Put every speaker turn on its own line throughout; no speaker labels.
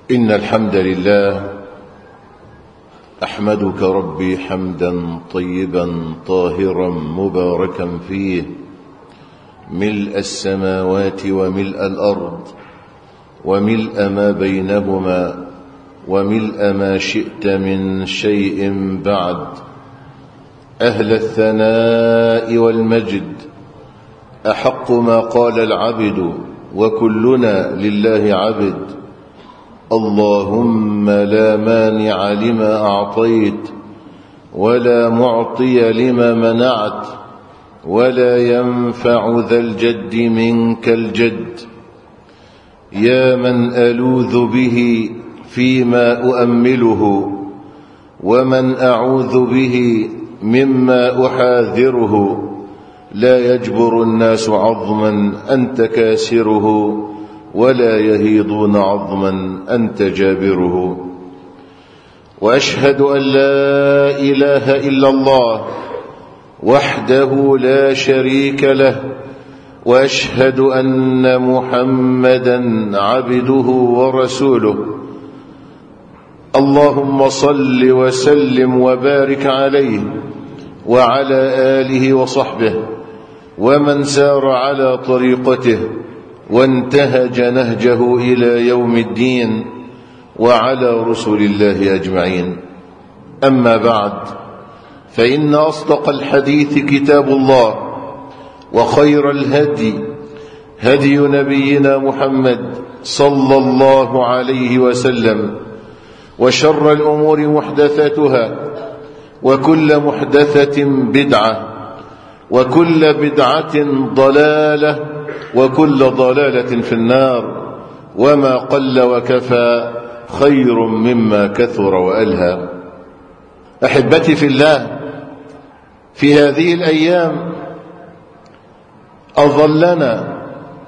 إن الحمد لله أحمدك ربي حمدا طيبا طاهرا مباركا فيه ملء السماوات وملء الأرض وملء ما بينهما وملء ما شئت من شيء بعد أهل الثناء والمجد أحق ما قال العبد وكلنا لله عبد اللهم لا مانع لما أعطيت ولا معطي لما منعت ولا ينفع ذا الجد منك الجد يا من ألوذ به فيما أؤمله ومن أعوذ به مما أحاذره لا يجبر الناس عظما أنت كاسره ولا يهيضون عظما أنت جابره وأشهد أن لا إله إلا الله وحده لا شريك له وأشهد أن محمدا عبده ورسوله اللهم صل وسلم وبارك عليه وعلى آله وصحبه ومن سار على طريقته وانتهج نهجه إلى يوم الدين وعلى رسل الله أجمعين أما بعد فإن أصدق الحديث كتاب الله وخير الهدي هدي نبينا محمد صلى الله عليه وسلم وشر الأمور محدثاتها وكل محدثة بدعة وكل بدعة ضلالة وكل ضلالة في النار وما قل وكفى خير مما كثر وألهى أحبتي في الله في هذه الأيام أظلنا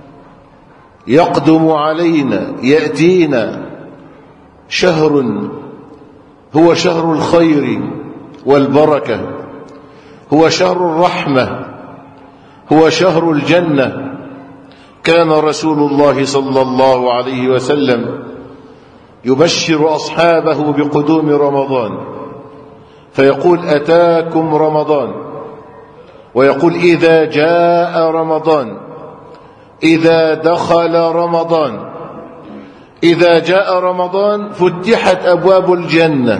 يقدم علينا يأتينا شهر هو شهر الخير والبركة هو شهر الرحمة هو شهر الجنة كان رسول الله صلى الله عليه وسلم يبشر أصحابه بقدوم رمضان فيقول أتاكم رمضان ويقول إذا جاء رمضان إذا دخل رمضان إذا جاء رمضان فتحت أبواب الجنة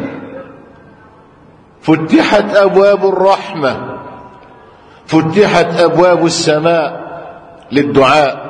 فتحت أبواب الرحمة فتحت أبواب السماء للدعاء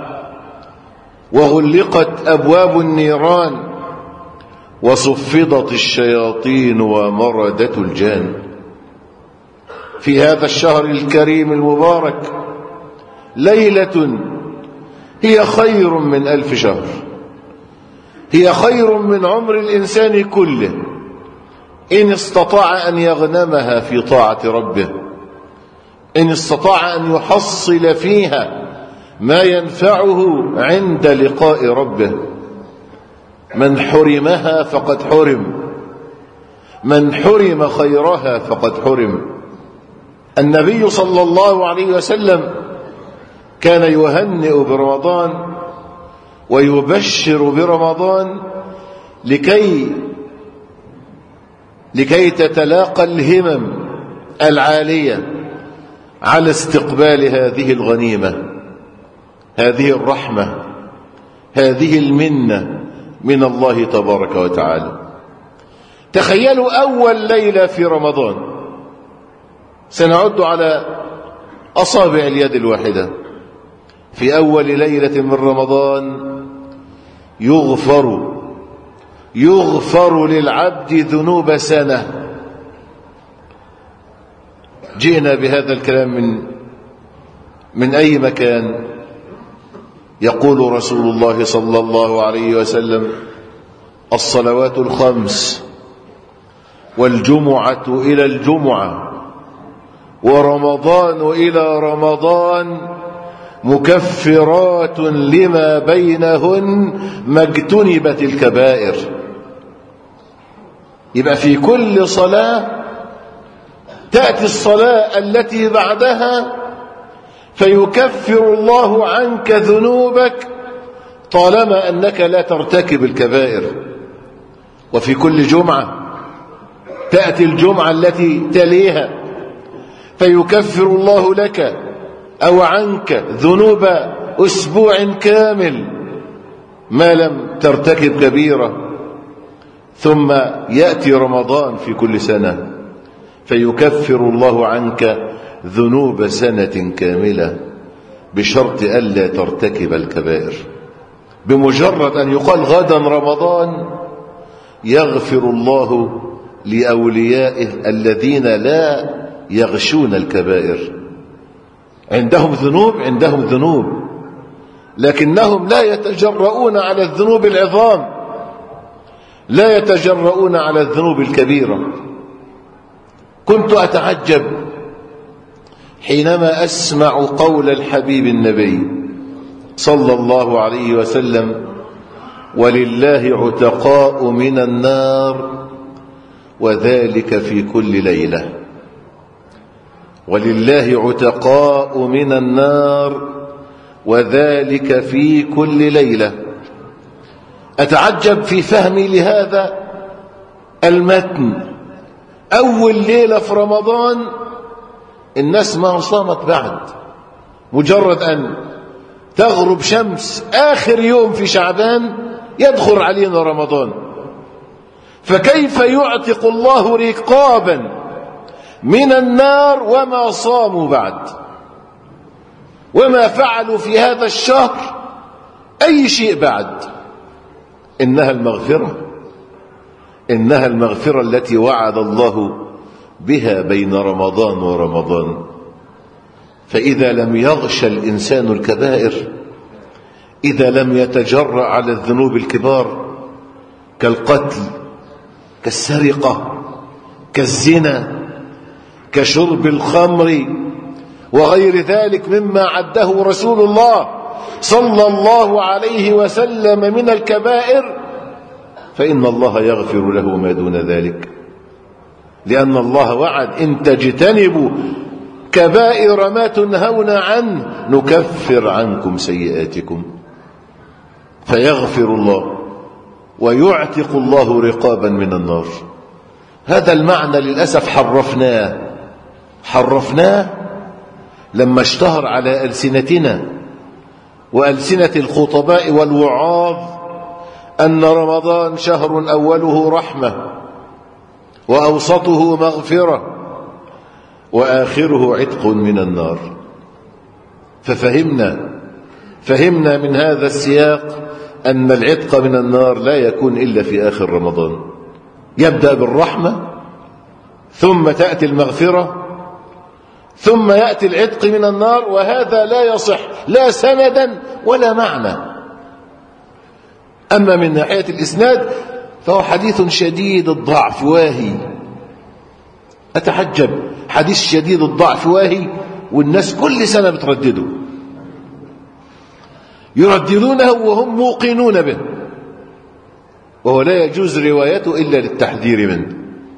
وغلقت أبواب النيران وصفدت الشياطين ومردت الجان في هذا الشهر الكريم المبارك ليلة هي خير من ألف شهر هي خير من عمر الإنسان كله إن استطاع أن يغنمها في طاعة ربه إن استطاع أن يحصل فيها ما ينفعه عند لقاء ربه من حرمها فقد حرم من حرم خيرها فقد حرم النبي صلى الله عليه وسلم كان يهنئ برمضان ويبشر برمضان لكي لكي تتلاقى الهمم العالية على استقبال هذه الغنيمة هذه الرحمة هذه المنة من الله تبارك وتعالى تخيلوا أول ليلة في رمضان سنعد على أصابع اليد الواحدة في أول ليلة من رمضان يغفر يغفر للعبد ذنوب سنة جئنا بهذا الكلام من من أي مكان يقول رسول الله صلى الله عليه وسلم الصلوات الخمس والجمعة إلى الجمعة ورمضان إلى رمضان مكفرات لما بينهن ما اجتنبت الكبائر يبقى في كل صلاة تأتي الصلاة التي بعدها فيكفر الله عنك ذنوبك طالما أنك لا ترتكب الكبائر وفي كل جمعة تأتي الجمعة التي تليها فيكفر الله لك أو عنك ذنوب أسبوع كامل ما لم ترتكب كبيرة ثم يأتي رمضان في كل سنة فيكفر الله عنك ذنوب سنة كاملة بشرط ألا ترتكب الكبائر بمجرد أن يقال غدا رمضان يغفر الله لأوليائه الذين لا يغشون الكبائر عندهم ذنوب عندهم ذنوب لكنهم لا يتجرؤون على الذنوب العظام لا يتجرؤون على الذنوب الكبيرة كنت أتعجب حينما أسمع قول الحبيب النبي صلى الله عليه وسلم ولله عتقاء من النار وذلك في كل ليلة ولله عتقاء من النار وذلك في كل ليلة أتعجب في فهمي لهذا المتن أول ليلة في رمضان الناس ما صامت بعد مجرد أن تغرب شمس آخر يوم في شعبان يدخل علينا رمضان فكيف يعتق الله رقابا من النار وما صاموا بعد وما فعلوا في هذا الشهر أي شيء بعد إنها المغفرة إنها المغفرة التي وعد الله بها بين رمضان ورمضان فإذا لم يغش الإنسان الكبائر إذا لم يتجرأ على الذنوب الكبار كالقتل كالسرقة كالزنا كشرب الخمر وغير ذلك مما عده رسول الله صلى الله عليه وسلم من الكبائر فإن الله يغفر له ما دون ذلك لأن الله وعد إن تجتنبوا كبائر ما تنهون عنه نكفر عنكم سيئاتكم فيغفر الله ويعتق الله رقابا من النار هذا المعنى للأسف حرفناه حرفناه لما اشتهر على ألسنتنا وألسنة الخطباء والوعاظ أن رمضان شهر أوله رحمة وأوسطه مغفرة وآخره عتق من النار ففهمنا فهمنا من هذا السياق أن العتق من النار لا يكون إلا في آخر رمضان يبدأ بالرحمة ثم تأتي المغفرة ثم يأتي العتق من النار وهذا لا يصح لا سندا ولا معنى أما من ناحية الإسناد فهو حديث شديد الضعف واهي أتحجب حديث شديد الضعف واهي والناس كل سنة بتردده يرددونه وهم موقنون به وهو لا يجوز روايته إلا للتحذير منه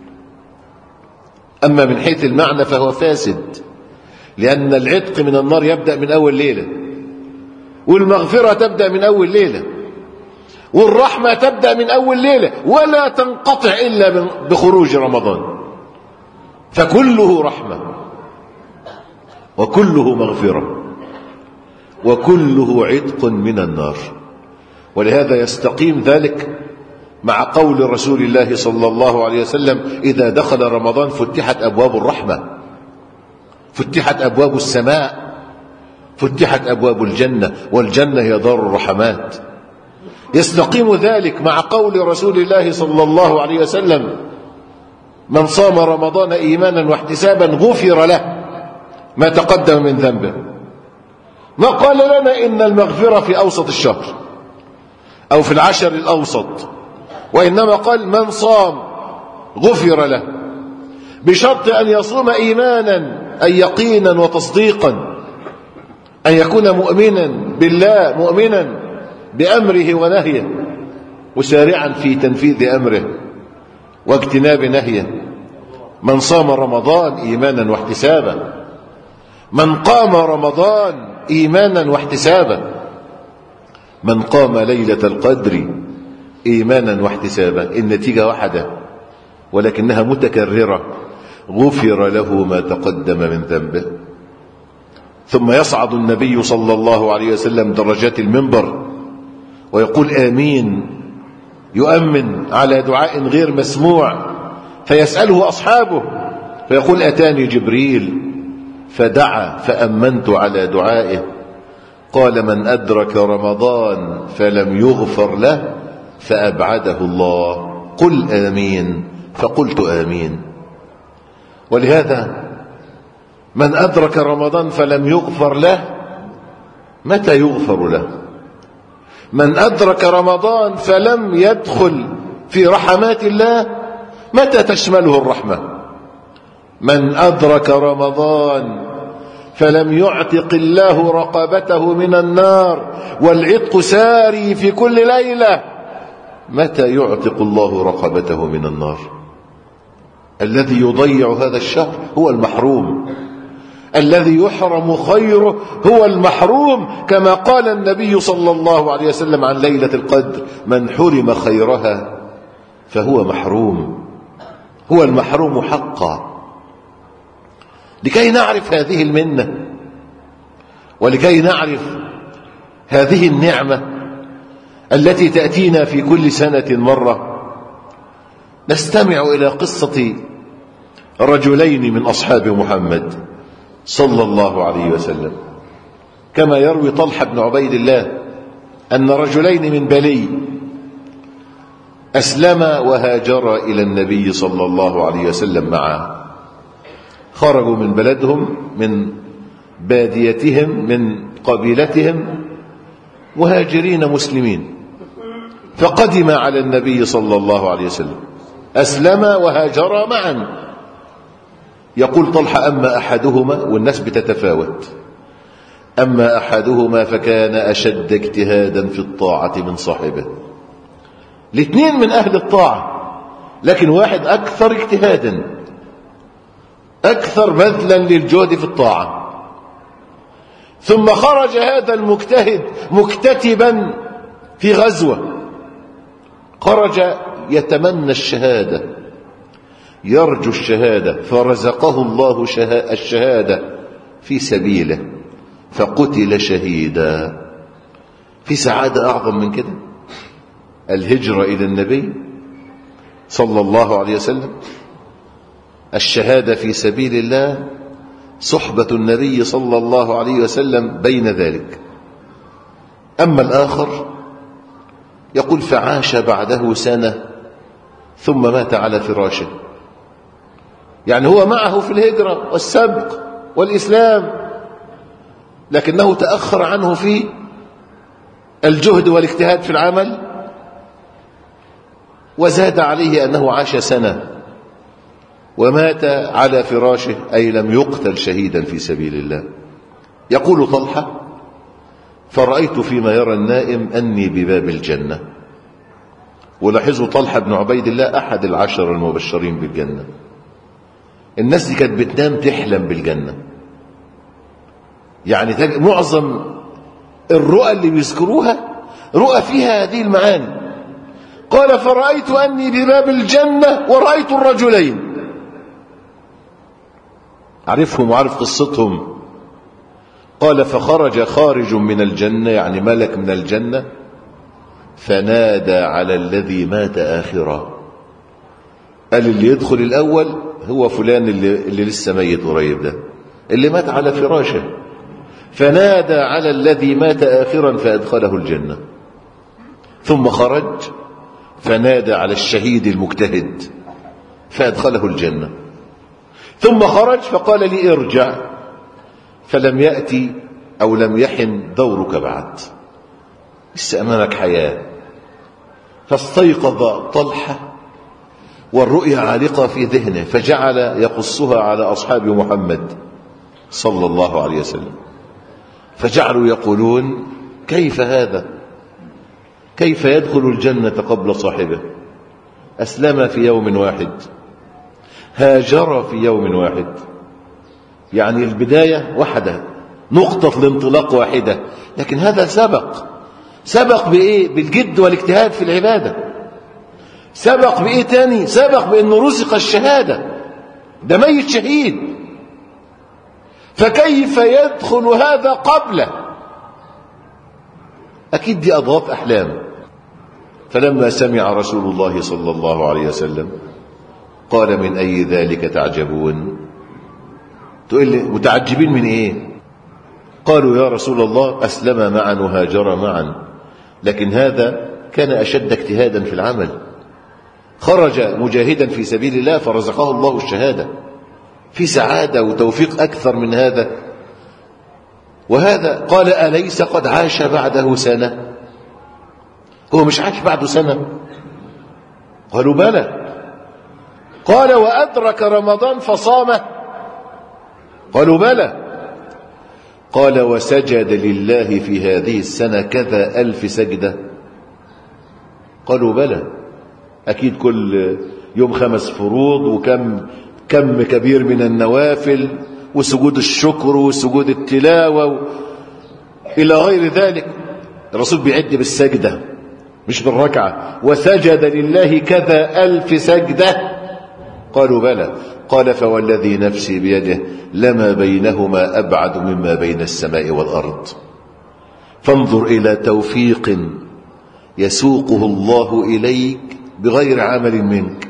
أما من حيث المعنى فهو فاسد لأن العتق من النار يبدأ من أول ليلة والمغفرة تبدأ من أول ليلة والرحمة تبدأ من أول ليلة ولا تنقطع إلا بخروج رمضان فكله رحمة وكله مغفرة وكله عتق من النار ولهذا يستقيم ذلك مع قول رسول الله صلى الله عليه وسلم إذا دخل رمضان فتحت أبواب الرحمة فتحت أبواب السماء فتحت أبواب الجنة والجنة هي دار الرحمات يستقيم ذلك مع قول رسول الله صلى الله عليه وسلم من صام رمضان إيمانا واحتسابا غفر له ما تقدم من ذنبه ما قال لنا إن المغفرة في أوسط الشهر أو في العشر الأوسط وإنما قال من صام غفر له بشرط أن يصوم إيمانا أي يقينا وتصديقا أن يكون مؤمنا بالله مؤمنا بأمره ونهيه وسارعا في تنفيذ أمره واجتناب نهيه من صام رمضان إيمانا واحتسابا من قام رمضان إيمانا واحتسابا من قام ليلة القدر إيمانا واحتسابا النتيجة واحدة ولكنها متكررة غفر له ما تقدم من ذنبه ثم يصعد النبي صلى الله عليه وسلم درجات المنبر ويقول آمين يؤمن على دعاء غير مسموع فيسأله أصحابه فيقول أتاني جبريل فدعا فأمنت على دعائه قال من أدرك رمضان فلم يغفر له فأبعده الله قل آمين فقلت آمين ولهذا من أدرك رمضان فلم يغفر له متى يغفر له من أدرك رمضان فلم يدخل في رحمات الله متى تشمله الرحمة من أدرك رمضان فلم يعتق الله رقبته من النار والعتق ساري في كل ليلة متى يعتق الله رقبته من النار الذي يضيع هذا الشهر هو المحروم الذي يحرم خيره هو المحروم كما قال النبي صلى الله عليه وسلم عن ليلة القدر من حرم خيرها فهو محروم هو المحروم حقا لكي نعرف هذه المنة ولكي نعرف هذه النعمة التي تأتينا في كل سنة مرة نستمع إلى قصة رجلين من أصحاب محمد صلى الله عليه وسلم كما يروي طلحة بن عبيد الله أن رجلين من بلي أسلما وهاجرا إلى النبي صلى الله عليه وسلم معه خرجوا من بلدهم من باديتهم من قبيلتهم مهاجرين مسلمين فقدم على النبي صلى الله عليه وسلم أسلما وهاجرا معا يقول طلحة أما أحدهما والناس بتتفاوت أما أحدهما فكان أشد اجتهادا في الطاعة من صاحبه الاثنين من أهل الطاعة لكن واحد أكثر اجتهادا أكثر بذلا للجهد في الطاعة ثم خرج هذا المجتهد مكتتبا في غزوة خرج يتمنى الشهادة يرجو الشهادة فرزقه الله الشهادة في سبيله فقتل شهيدا في سعادة أعظم من كده الهجرة إلى النبي صلى الله عليه وسلم الشهادة في سبيل الله صحبة النبي صلى الله عليه وسلم بين ذلك أما الآخر يقول فعاش بعده سنة ثم مات على فراشه يعني هو معه في الهجرة والسبق والإسلام لكنه تأخر عنه في الجهد والاجتهاد في العمل وزاد عليه أنه عاش سنة ومات على فراشه أي لم يقتل شهيدا في سبيل الله يقول طلحة فرأيت فيما يرى النائم أني بباب الجنة ولاحظوا طلحة بن عبيد الله أحد العشر المبشرين بالجنة الناس دي كانت بتنام تحلم بالجنة يعني معظم الرؤى اللي بيذكروها رؤى فيها هذه المعاني قال فرأيت أني بباب الجنة ورأيت الرجلين عرفهم وعرف قصتهم قال فخرج خارج من الجنة يعني ملك من الجنة فنادى على الذي مات آخرا قال اللي يدخل الأول هو فلان اللي, اللي لسه ميت قريب ده اللي مات على فراشه فنادى على الذي مات آخرا فأدخله الجنة ثم خرج فنادى على الشهيد المجتهد فأدخله الجنة ثم خرج فقال لي ارجع فلم يأتي أو لم يحن دورك بعد لسه أمامك حياة فاستيقظ طلحة والرؤيا عالقة في ذهنه فجعل يقصها على أصحاب محمد صلى الله عليه وسلم فجعلوا يقولون كيف هذا كيف يدخل الجنة قبل صاحبه أسلم في يوم واحد هاجر في يوم واحد يعني البداية واحدة نقطة الانطلاق واحدة لكن هذا سبق سبق بإيه بالجد والاجتهاد في العبادة سبق بإيه تاني سبق بأنه رزق الشهادة ده ميت شهيد فكيف يدخل هذا قبله أكيد دي أضغاث أحلام فلما سمع رسول الله صلى الله عليه وسلم قال من أي ذلك تعجبون تقول لي متعجبين من إيه قالوا يا رسول الله أسلم معا وهاجر معا لكن هذا كان أشد اجتهادا في العمل خرج مجاهدا في سبيل الله فرزقه الله الشهادة في سعادة وتوفيق أكثر من هذا وهذا قال أليس قد عاش بعده سنة هو مش عاش بعده سنة قالوا بلى قال وأدرك رمضان فصامه قالوا بلى قال وسجد لله في هذه السنة كذا ألف سجدة قالوا بلى أكيد كل يوم خمس فروض وكم كم كبير من النوافل وسجود الشكر وسجود التلاوة و... إلى غير ذلك الرسول بيعد بالسجدة مش بالركعة وسجد لله كذا ألف سجدة قالوا بلى قال فوالذي نفسي بيده لما بينهما أبعد مما بين السماء والأرض فانظر إلى توفيق يسوقه الله إليك بغير عمل منك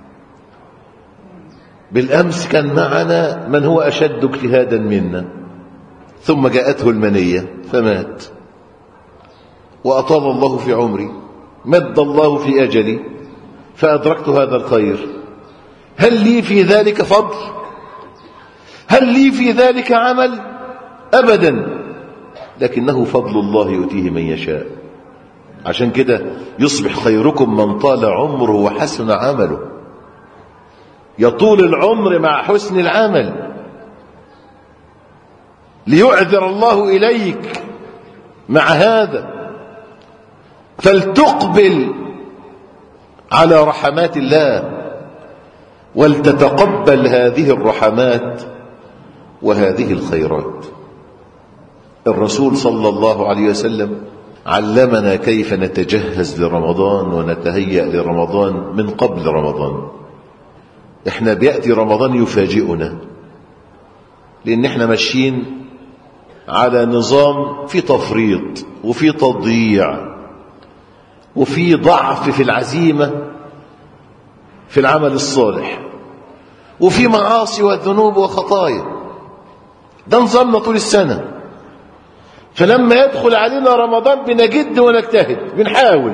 بالأمس كان معنا من هو أشد اجتهادا منا ثم جاءته المنية فمات وأطال الله في عمري مد الله في أجلي فأدركت هذا الخير هل لي في ذلك فضل هل لي في ذلك عمل أبدا لكنه فضل الله يؤتيه من يشاء عشان كده يصبح خيركم من طال عمره وحسن عمله يطول العمر مع حسن العمل ليعذر الله إليك مع هذا فلتقبل على رحمات الله ولتتقبل هذه الرحمات وهذه الخيرات الرسول صلى الله عليه وسلم علمنا كيف نتجهز لرمضان ونتهيأ لرمضان من قبل رمضان احنا بيأتي رمضان يفاجئنا لان احنا ماشيين على نظام في تفريط وفي تضييع وفي ضعف في العزيمة في العمل الصالح وفي معاصي وذنوب وخطايا ده نظامنا طول السنة فلما يدخل علينا رمضان بنجد ونجتهد بنحاول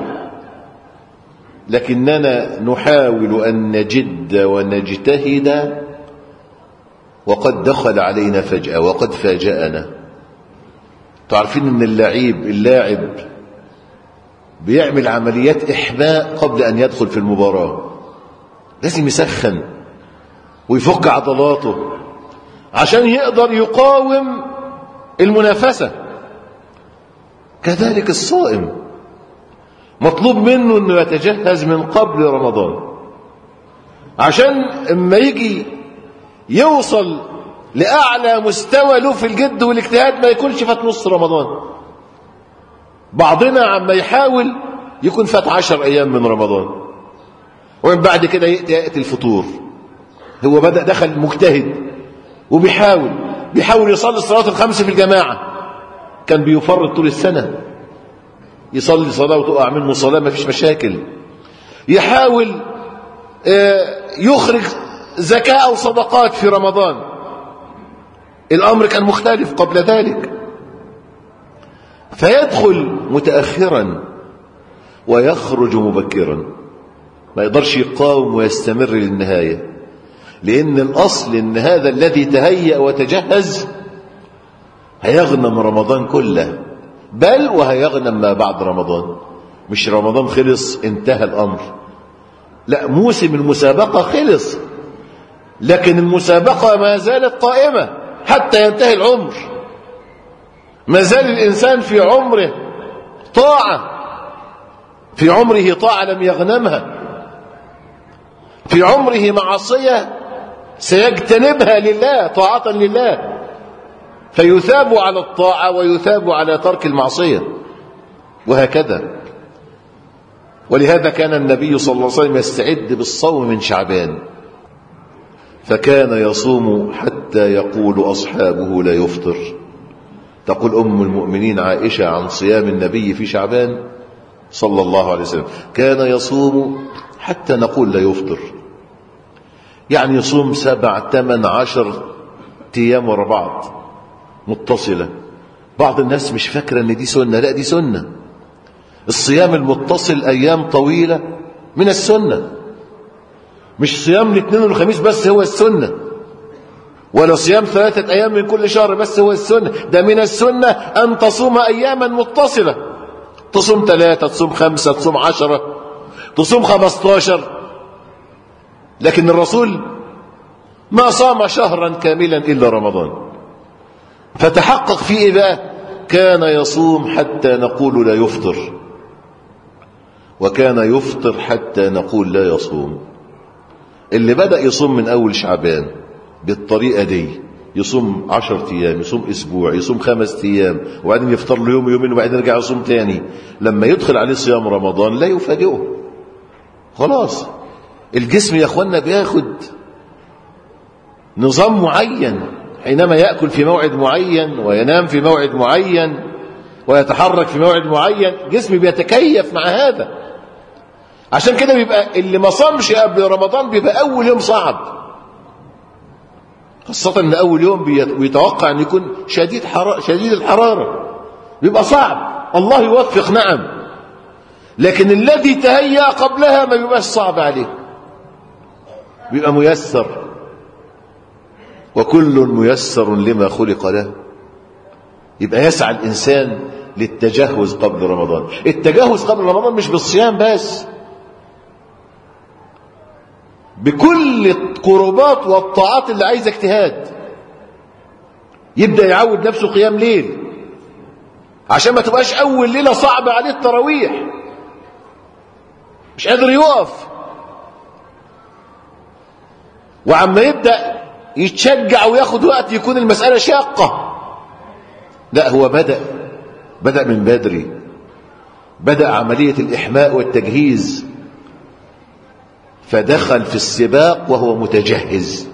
لكننا نحاول أن نجد ونجتهد وقد دخل علينا فجأة وقد فاجأنا تعرفين ان اللعيب اللاعب بيعمل عمليات إحماء قبل أن يدخل في المباراة لازم يسخن ويفك عضلاته عشان يقدر يقاوم المنافسة كذلك الصائم مطلوب منه انه يتجهز من قبل رمضان عشان اما يجي يوصل لأعلى مستوى له في الجد والاجتهاد ما يكونش فات نص رمضان بعضنا عما يحاول يكون فات عشر أيام من رمضان ومن بعد كده يأتي الفطور هو بدأ دخل مجتهد وبيحاول بيحاول يصلي الصلاة الخمس في الجماعة كان بيفرط طول السنة يصلي صلاة وتقع منه صلاة ما فيش مشاكل يحاول يخرج زكاة أو صدقات في رمضان الأمر كان مختلف قبل ذلك فيدخل متأخرا ويخرج مبكرا ما يقدرش يقاوم ويستمر للنهاية لأن الأصل أن هذا الذي تهيأ وتجهز هيغنم رمضان كله بل وهيغنم ما بعد رمضان مش رمضان خلص انتهى الأمر لا موسم المسابقة خلص لكن المسابقة ما زالت قائمة حتى ينتهي العمر ما زال الإنسان في عمره طاعة في عمره طاعة لم يغنمها في عمره معصية سيجتنبها لله طاعة لله فيثاب على الطاعة ويثاب على ترك المعصية وهكذا ولهذا كان النبي صلى الله عليه وسلم يستعد بالصوم من شعبان فكان يصوم حتى يقول أصحابه لا يفطر تقول أم المؤمنين عائشة عن صيام النبي في شعبان صلى الله عليه وسلم كان يصوم حتى نقول لا يفطر يعني يصوم سبع ثمان عشر أيام ورا بعض متصلة بعض الناس مش فاكرة أن دي سنة لا دي سنة الصيام المتصل أيام طويلة من السنة مش صيام الاثنين والخميس بس هو السنة ولا صيام ثلاثة أيام من كل شهر بس هو السنة ده من السنة أن تصوم أياما متصلة تصوم ثلاثة تصوم خمسة تصوم عشرة تصوم خمستاشر لكن الرسول ما صام شهرا كاملا إلا رمضان فتحقق في إيه بقى كان يصوم حتى نقول لا يفطر وكان يفطر حتى نقول لا يصوم اللي بدأ يصوم من أول شعبان بالطريقة دي يصوم عشر أيام يصوم أسبوع يصوم خمس أيام وبعدين يفطر له يوم يومين وبعدين يرجع يصوم تاني لما يدخل عليه صيام رمضان لا يفاجئه خلاص الجسم يا اخوانا بياخد نظام معين حينما يأكل في موعد معين وينام في موعد معين ويتحرك في موعد معين جسمي بيتكيف مع هذا عشان كده بيبقى اللي ما صامش قبل رمضان بيبقى أول يوم صعب خاصة أن أول يوم بيتوقع أن يكون شديد, حرارة شديد الحرارة بيبقى صعب الله يوفق نعم لكن الذي تهيأ قبلها ما بيبقاش صعب عليه بيبقى ميسر وكل ميسر لما خلق له يبقى يسعى الإنسان للتجهز قبل رمضان التجهز قبل رمضان مش بالصيام بس بكل القربات والطاعات اللي عايزة اجتهاد يبدأ يعود نفسه قيام ليل عشان ما تبقاش أول ليلة صعبة عليه التراويح مش قادر يقف وعما يبدأ يتشجع وياخد وقت يكون المسألة شاقة لا هو بدأ بدأ من بدري بدأ عملية الإحماء والتجهيز فدخل في السباق وهو متجهز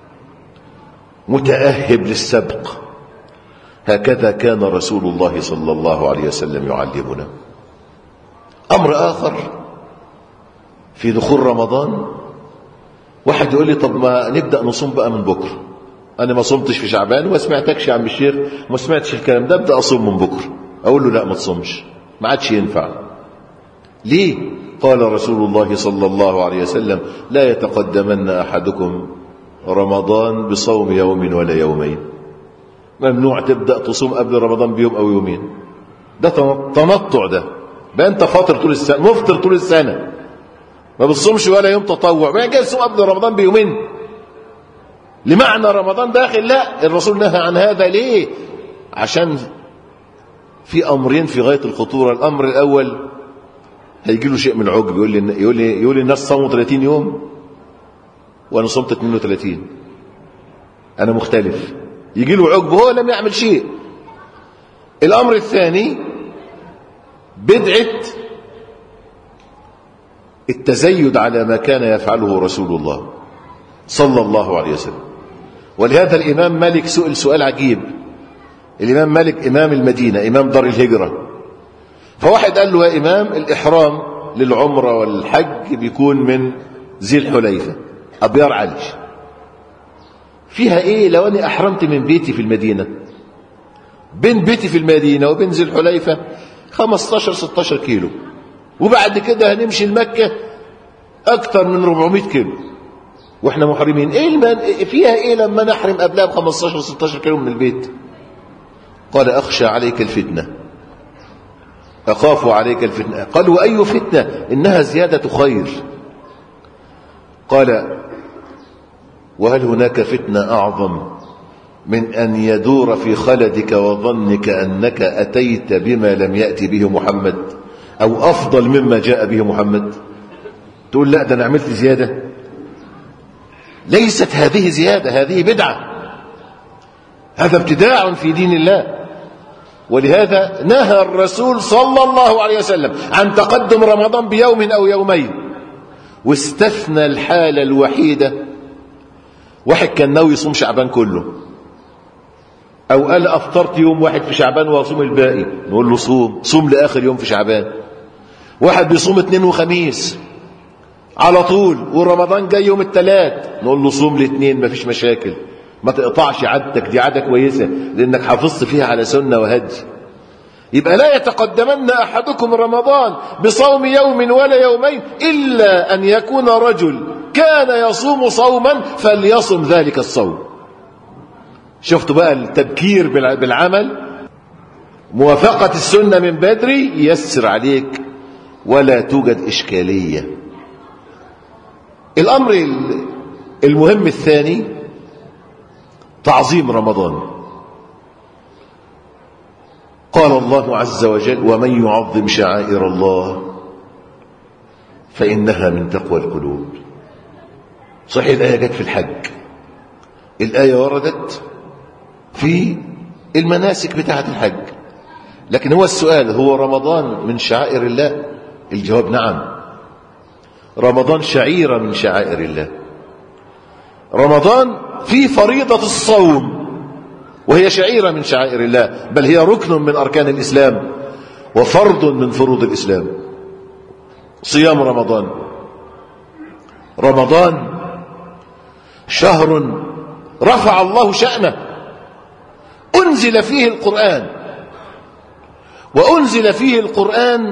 متأهب للسبق هكذا كان رسول الله صلى الله عليه وسلم يعلمنا أمر آخر في دخول رمضان واحد يقول لي طب ما نبدأ نصوم بقى من بكرة أنا ما صمتش في شعبان وما سمعتكش يا عم الشيخ ما سمعتش الكلام ده ابدأ أصوم من بكرة أقول له لا ما تصومش ما عادش ينفع ليه قال رسول الله صلى الله عليه وسلم لا يتقدمن أحدكم رمضان بصوم يوم ولا يومين ممنوع تبدأ تصوم قبل رمضان بيوم أو يومين ده تنطع ده بقى أنت فاطر طول السنة مفطر طول السنة ما بتصومش ولا يوم تطوع ما جاي تصوم قبل رمضان بيومين لمعنى رمضان داخل لا الرسول نهى عن هذا ليه عشان في أمرين في غاية الخطورة الأمر الأول هيجي له شيء من العجب يقول لي يقول لي يقول لي الناس صاموا 30 يوم وانا صمت 32 انا مختلف يجي له عجب هو لم يعمل شيء الامر الثاني بدعه التزيد على ما كان يفعله رسول الله صلى الله عليه وسلم ولهذا الامام مالك سئل سؤال عجيب الامام مالك امام المدينه امام دار الهجره فواحد قال له يا إمام الإحرام للعمرة والحج بيكون من ذي الحليفة أبيار علج فيها إيه لو أني أحرمت من بيتي في المدينة بين بيتي في المدينة وبين ذي الحليفة 15-16 كيلو وبعد كده هنمشي لمكة أكثر من 400 كيلو واحنا محرمين ايه المن... فيها ايه لما نحرم قبلها ب 15 16 كيلو من البيت قال اخشى عليك الفتنه أخاف عليك الفتنة قال وأي فتنة إنها زيادة خير قال وهل هناك فتنة أعظم من أن يدور في خلدك وظنك أنك أتيت بما لم يأتي به محمد أو أفضل مما جاء به محمد تقول لا ده أنا عملت زيادة ليست هذه زيادة هذه بدعة هذا ابتداع في دين الله ولهذا نهى الرسول صلى الله عليه وسلم عن تقدم رمضان بيوم أو يومين واستثنى الحالة الوحيدة واحد كان ناوي يصوم شعبان كله أو قال أفطرت يوم واحد في شعبان وأصوم الباقي نقول له صوم صوم لآخر يوم في شعبان واحد بيصوم اثنين وخميس على طول ورمضان جاي يوم الثلاث نقول له صوم الاثنين مفيش مشاكل ما تقطعش عادتك دي عادة كويسة لأنك حافظت فيها على سنة وهدي يبقى لا يتقدمن أحدكم رمضان بصوم يوم ولا يومين إلا أن يكون رجل كان يصوم صوما فليصم ذلك الصوم شفتوا بقى التبكير بالعمل موافقة السنة من بدري يسر عليك ولا توجد إشكالية الأمر المهم الثاني تعظيم رمضان قال الله عز وجل ومن يعظم شعائر الله فإنها من تقوى القلوب صحيح الآية جت في الحج الآية وردت في المناسك بتاعة الحج لكن هو السؤال هو رمضان من شعائر الله الجواب نعم رمضان شعيرة من شعائر الله رمضان في فريضة الصوم وهي شعيرة من شعائر الله بل هي ركن من أركان الإسلام وفرض من فروض الإسلام صيام رمضان رمضان شهر رفع الله شأنه أنزل فيه القرآن وأنزل فيه القرآن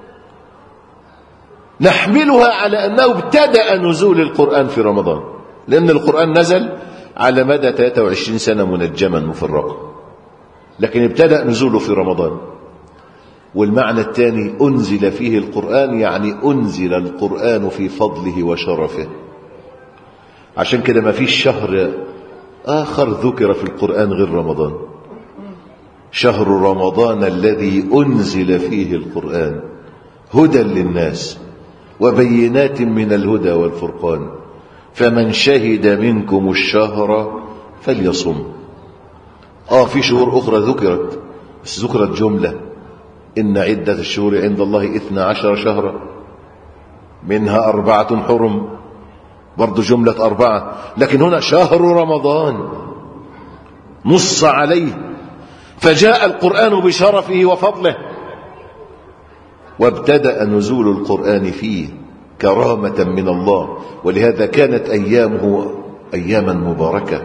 نحملها على أنه ابتدأ نزول القرآن في رمضان لأن القرآن نزل على مدى 23 سنة منجما مفرقا لكن ابتدأ نزوله في رمضان والمعنى الثاني أنزل فيه القرآن يعني أنزل القرآن في فضله وشرفه عشان كده ما فيش شهر آخر ذكر في القرآن غير رمضان شهر رمضان الذي أنزل فيه القرآن هدى للناس وبينات من الهدى والفرقان فمن شهد منكم الشهر فليصم آه في شهور أخرى ذكرت بس ذكرت جملة إن عدة الشهور عند الله إثنى عشر شهرا منها أربعة حرم برضو جملة أربعة لكن هنا شهر رمضان نص عليه فجاء القرآن بشرفه وفضله وابتدأ نزول القرآن فيه كرامة من الله ولهذا كانت أيامه أياما مباركة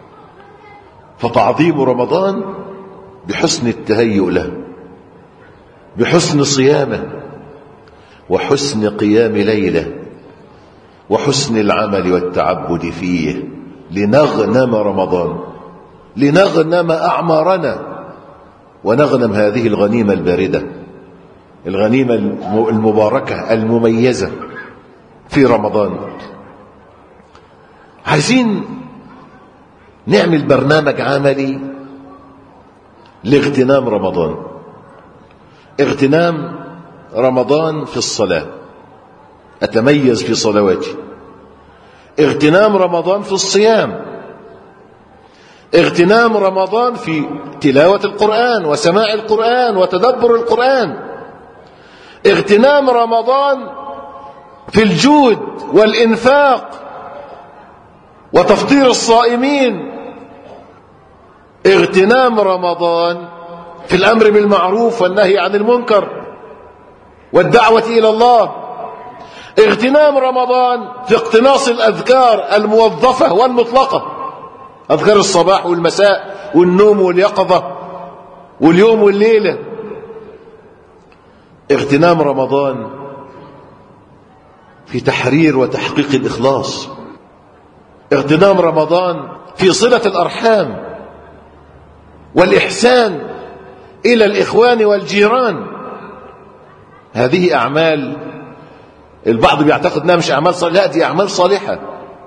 فتعظيم رمضان بحسن التهيؤ له بحسن صيامه وحسن قيام ليله وحسن العمل والتعبد فيه لنغنم رمضان لنغنم أعمارنا ونغنم هذه الغنيمة الباردة الغنيمة المباركة المميزة في رمضان عايزين نعمل برنامج عملي لاغتنام رمضان اغتنام رمضان في الصلاة أتميز في صلواتي اغتنام رمضان في الصيام اغتنام رمضان في تلاوة القرآن وسماع القرآن وتدبر القرآن اغتنام رمضان في الجود والإنفاق وتفطير الصائمين اغتنام رمضان في الأمر بالمعروف والنهي عن المنكر والدعوة إلى الله اغتنام رمضان في اقتناص الأذكار الموظفة والمطلقة أذكار الصباح والمساء والنوم واليقظة واليوم والليلة اغتنام رمضان في تحرير وتحقيق الإخلاص اغتنام رمضان في صلة الأرحام والإحسان إلى الإخوان والجيران هذه أعمال البعض بيعتقد انها مش اعمال صالحه لا دي اعمال صالحه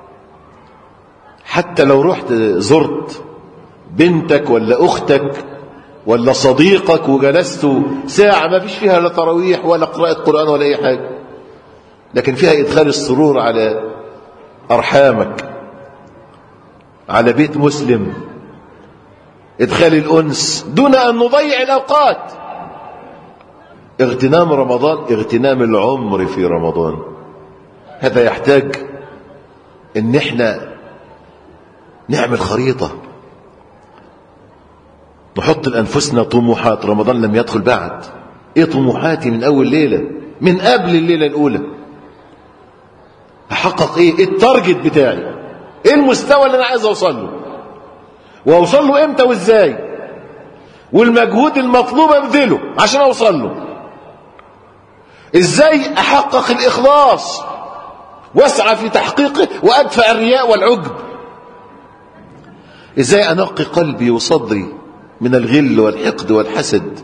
حتى لو رحت زرت بنتك ولا اختك ولا صديقك وجلست ساعه ما فيش فيها لا تراويح ولا قراءه قران ولا اي حاجه لكن فيها ادخال السرور على ارحامك على بيت مسلم إدخال الأنس دون أن نضيع الأوقات اغتنام رمضان اغتنام العمر في رمضان هذا يحتاج ان احنا نعمل خريطة نحط لأنفسنا طموحات رمضان لم يدخل بعد ايه طموحاتي من اول ليلة من قبل الليلة الاولى احقق ايه إيه التارجت بتاعي ايه المستوى اللي انا عايز اوصل له واوصل له امتى وازاي والمجهود المطلوب ابذله عشان اوصل له ازاي احقق الاخلاص واسعى في تحقيقه وادفع الرياء والعجب ازاي انقي قلبي وصدري من الغل والحقد والحسد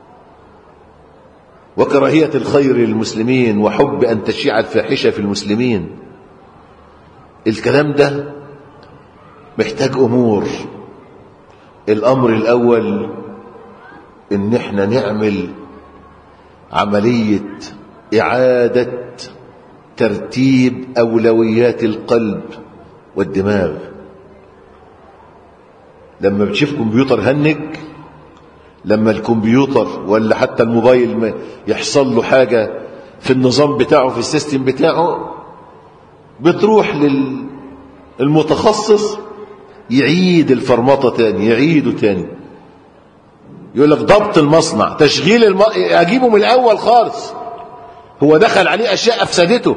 وكراهية الخير للمسلمين وحب أن تشيع الفاحشة في المسلمين الكلام ده محتاج أمور الأمر الأول إن احنا نعمل عملية إعادة ترتيب أولويات القلب والدماغ لما بتشوف كمبيوتر هنج لما الكمبيوتر ولا حتى الموبايل يحصل له حاجة في النظام بتاعه في السيستم بتاعه بتروح للمتخصص يعيد الفرمطة تاني يعيده تاني يقول لك ضبط المصنع تشغيل الم... اجيبه من الاول خالص هو دخل عليه اشياء افسدته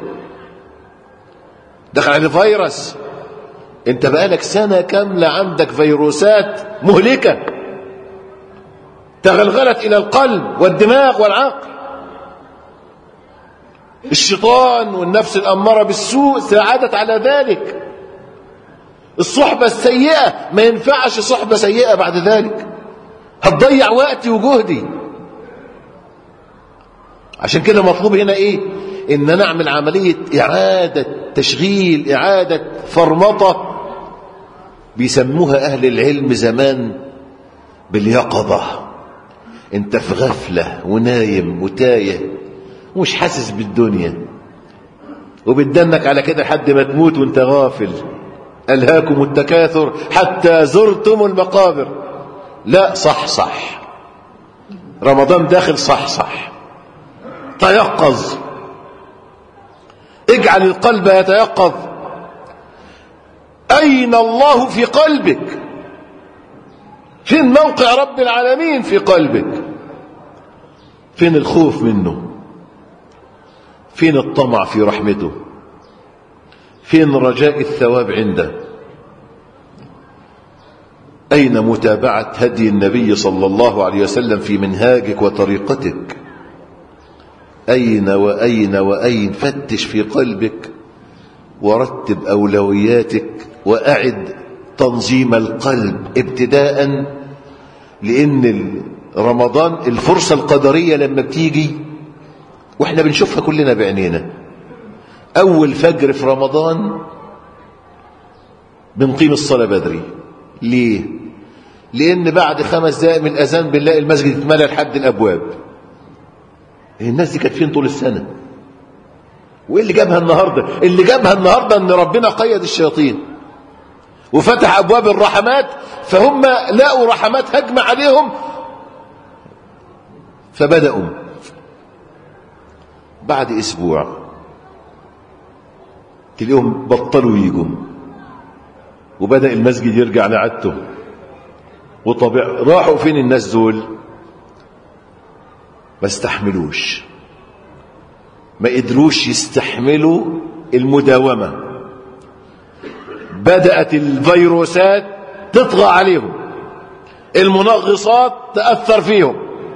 دخل عليه فيروس انت بقالك سنة كاملة عندك فيروسات مهلكة تغلغلت الى القلب والدماغ والعقل الشيطان والنفس الامارة بالسوء ساعدت على ذلك الصحبة السيئة ما ينفعش صحبة سيئة بعد ذلك هتضيع وقتي وجهدي عشان كده مطلوب هنا ايه ان انا اعمل عملية اعادة تشغيل اعادة فرمطة بيسموها اهل العلم زمان باليقظة انت في غفلة ونايم وتايه ومش حاسس بالدنيا وبتدنك على كده لحد ما تموت وانت غافل ألهاكم التكاثر حتى زرتم المقابر لا صح صح رمضان داخل صح صح تيقظ اجعل القلب يتيقظ أين الله في قلبك فين موقع رب العالمين في قلبك فين الخوف منه فين الطمع في رحمته فين رجاء الثواب عنده أين متابعة هدي النبي صلى الله عليه وسلم في منهاجك وطريقتك أين وأين وأين فتش في قلبك ورتب أولوياتك وأعد تنظيم القلب ابتداء لأن رمضان الفرصة القدرية لما بتيجي واحنا بنشوفها كلنا بعينينا أول فجر في رمضان بنقيم الصلاة بدري ليه؟ لأن بعد خمس دقائق من الأذان بنلاقي المسجد اتملى لحد الأبواب الناس دي كانت فين طول السنة وإيه اللي جابها النهاردة اللي جابها النهاردة أن ربنا قيد الشياطين وفتح أبواب الرحمات فهم لقوا رحمات هجمة عليهم فبدأوا بعد أسبوع تلاقيهم بطلوا يجوا وبدأ المسجد يرجع لعادته وطبيع راحوا فين الناس دول ما استحملوش ما قدروش يستحملوا المداومة بدأت الفيروسات تطغى عليهم المنغصات تأثر فيهم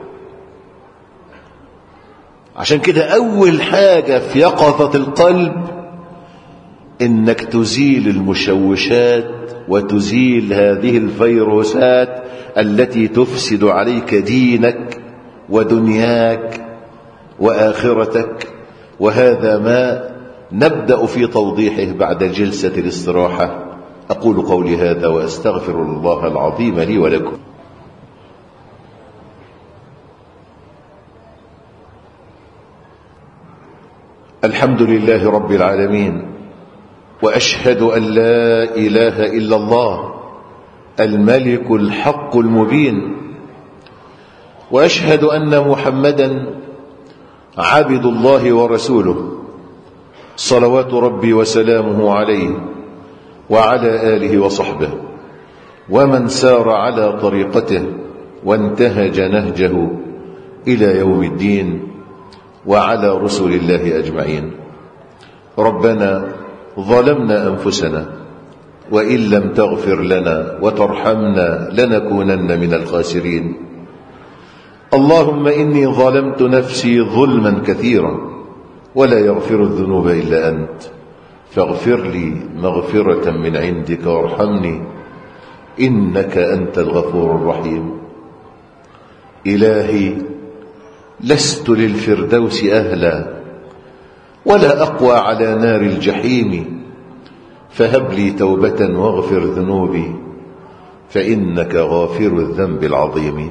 عشان كده أول حاجة في يقظة القلب إنك تزيل المشوشات وتزيل هذه الفيروسات التي تفسد عليك دينك ودنياك وآخرتك وهذا ما نبدأ في توضيحه بعد جلسة الاستراحة أقول قولي هذا وأستغفر الله العظيم لي ولكم الحمد لله رب العالمين وأشهد أن لا إله إلا الله الملك الحق المبين واشهد ان محمدا عبد الله ورسوله صلوات ربي وسلامه عليه وعلى اله وصحبه ومن سار على طريقته وانتهج نهجه الى يوم الدين وعلى رسل الله اجمعين ربنا ظلمنا انفسنا وان لم تغفر لنا وترحمنا لنكونن من الخاسرين اللهم اني ظلمت نفسي ظلما كثيرا ولا يغفر الذنوب الا انت فاغفر لي مغفره من عندك وارحمني انك انت الغفور الرحيم الهي لست للفردوس اهلا ولا اقوى على نار الجحيم فهب لي توبه واغفر ذنوبي فانك غافر الذنب العظيم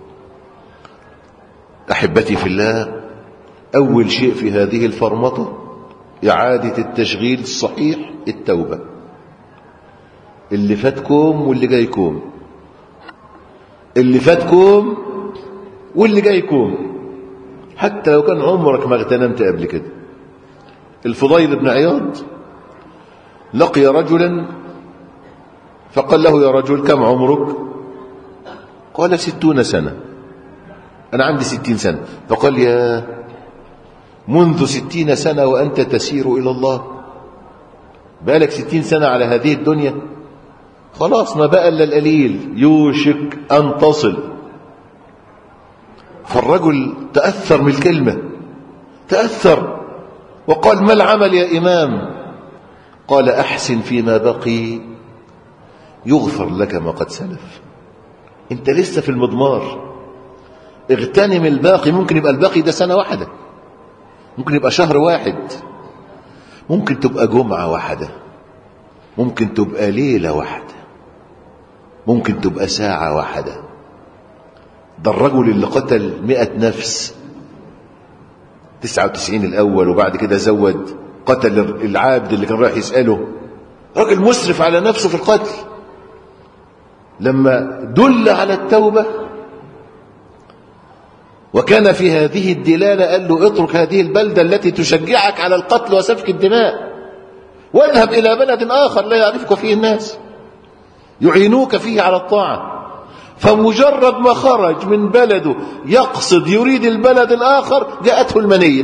احبتي في الله اول شيء في هذه الفرمطه اعاده التشغيل الصحيح التوبه اللي فاتكم واللي جايكم اللي فاتكم واللي جايكم حتى لو كان عمرك ما اغتنمت قبل كده الفضيل بن عياض لقي رجلا فقال له يا رجل كم عمرك قال ستون سنة أنا عندي ستين سنة فقال يا منذ ستين سنة وأنت تسير إلى الله بالك ستين سنة على هذه الدنيا خلاص ما بقى إلا القليل يوشك أن تصل فالرجل تأثر من الكلمة تأثر وقال ما العمل يا إمام قال أحسن فيما بقي يغفر لك ما قد سلف انت لسه في المضمار اغتنم الباقي ممكن يبقى الباقي ده سنة واحدة ممكن يبقى شهر واحد ممكن تبقى جمعة واحدة ممكن تبقى ليلة واحدة ممكن تبقى ساعة واحدة ده الرجل اللي قتل مئة نفس تسعة وتسعين الأول وبعد كده زود قتل العابد اللي كان رايح يسأله راجل مسرف على نفسه في القتل لما دل على التوبة وكان في هذه الدلالة قال له اترك هذه البلدة التي تشجعك على القتل وسفك الدماء واذهب إلى بلد آخر لا يعرفك فيه الناس يعينوك فيه على الطاعة فمجرد ما خرج من بلده يقصد يريد البلد الآخر جاءته المنية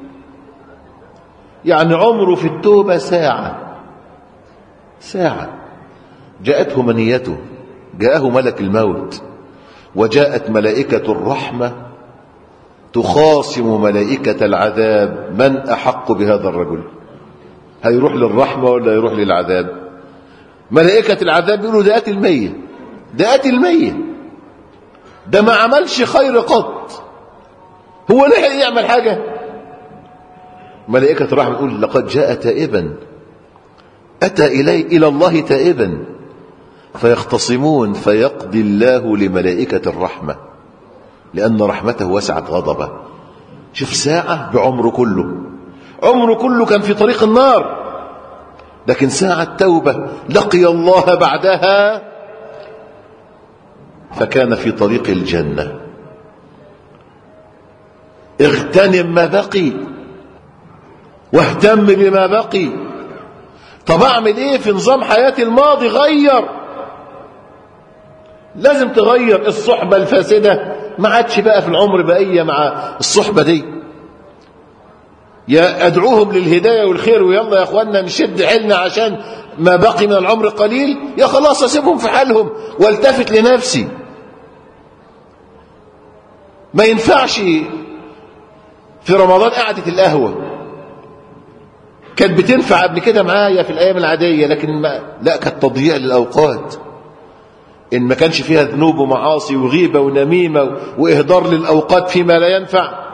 يعني عمره في التوبة ساعة ساعة جاءته منيته جاءه ملك الموت وجاءت ملائكة الرحمة تخاصم ملائكة العذاب من أحق بهذا الرجل هيروح للرحمة ولا يروح للعذاب ملائكة العذاب يقولوا ده قتل مية ده قتل مية ده ما عملش خير قط هو لحق يعمل حاجة ملائكة الرحمة تقول لقد جاء تائبا أتى إلي إلى الله تائبا فيختصمون فيقضي الله لملائكة الرحمة لأن رحمته وسعت غضبه شوف ساعة بعمره كله عمره كله كان في طريق النار لكن ساعة توبة لقي الله بعدها فكان في طريق الجنة اغتنم ما بقي واهتم بما بقي طب اعمل ايه في نظام حياتي الماضي غير لازم تغير الصحبة الفاسدة ما عادش بقى في العمر بقية مع الصحبة دي يا ادعوهم للهداية والخير ويلا يا اخوانا نشد حيلنا عشان ما بقي من العمر قليل يا خلاص اسيبهم في حالهم والتفت لنفسي ما ينفعش في رمضان قعدة القهوة كانت بتنفع قبل كده معايا في الايام العادية لكن ما لا كانت تضييع للاوقات إن ما كانش فيها ذنوب ومعاصي وغيبة ونميمة وإهدار للأوقات فيما لا ينفع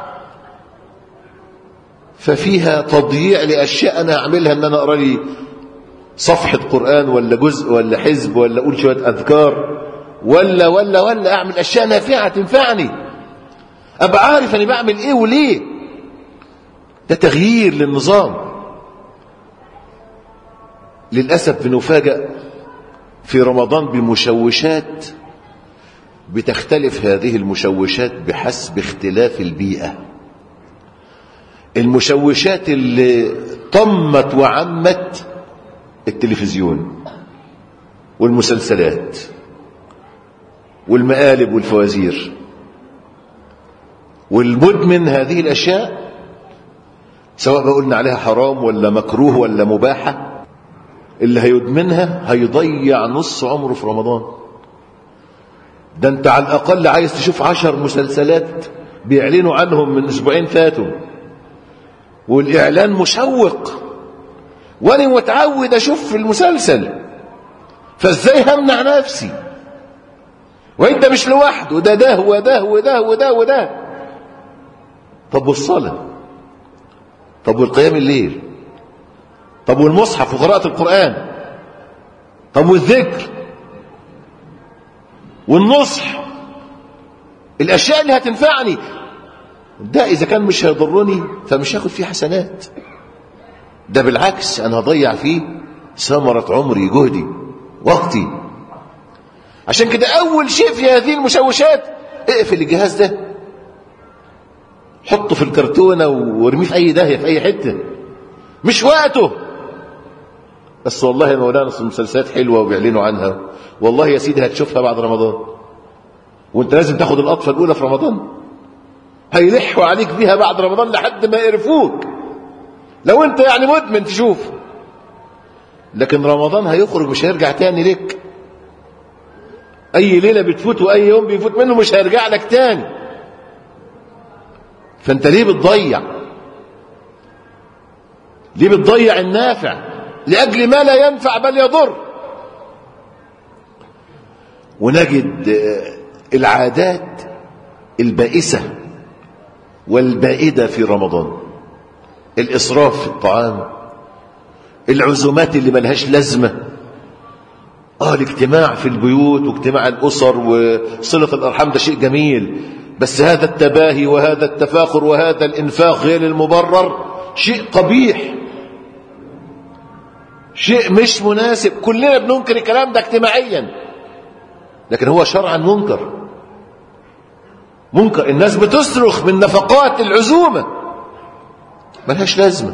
ففيها تضييع لأشياء أنا أعملها أن أنا أقرأ لي صفحة قرآن ولا جزء ولا حزب ولا أقول شوية أذكار ولا ولا ولا أعمل أشياء نافعة تنفعني أبقى عارف أنا بعمل إيه وليه ده تغيير للنظام للأسف بنفاجأ في رمضان بمشوشات بتختلف هذه المشوشات بحسب اختلاف البيئة المشوشات اللي طمت وعمت التلفزيون والمسلسلات والمقالب والفوازير والمدمن هذه الأشياء سواء ما قلنا عليها حرام ولا مكروه ولا مباحة اللي هيدمنها هيضيع نص عمره في رمضان ده انت على الأقل عايز تشوف عشر مسلسلات بيعلنوا عنهم من أسبوعين فاتوا والإعلان مشوق وأنا متعود أشوف المسلسل فازاي همنع نفسي وانت مش لوحده ده ده وده وده وده وده طب والصلاة طب والقيام الليل طب والمصحف وقراءة القرآن طب والذكر والنصح الأشياء اللي هتنفعني ده إذا كان مش هيضرني فمش هاخد فيه حسنات ده بالعكس أنا هضيع فيه ثمرة عمري جهدي وقتي عشان كده أول شيء في هذه المشوشات اقفل الجهاز ده حطه في الكرتونة وارميه في أي داهية في أي حتة مش وقته بس والله يا مولانا المسلسلات حلوة وبيعلنوا عنها والله يا سيدي هتشوفها بعد رمضان وانت لازم تاخد القطفة الأولى في رمضان هيلحوا عليك بيها بعد رمضان لحد ما يقرفوك لو انت يعني مدمن تشوف لكن رمضان هيخرج مش هيرجع تاني لك اي ليله بتفوت واي يوم بيفوت منه مش هيرجع لك تاني فانت ليه بتضيع ليه بتضيع النافع لاجل ما لا ينفع بل يضر ونجد العادات البائسه والبائده في رمضان الاسراف في الطعام العزومات اللي ملهاش لازمه اه الاجتماع في البيوت واجتماع الاسر وصله الارحام ده شيء جميل بس هذا التباهي وهذا التفاخر وهذا الانفاق غير المبرر شيء قبيح شيء مش مناسب كلنا بننكر الكلام ده اجتماعيا لكن هو شرعا منكر منكر الناس بتصرخ من نفقات العزومه ملهاش لازمه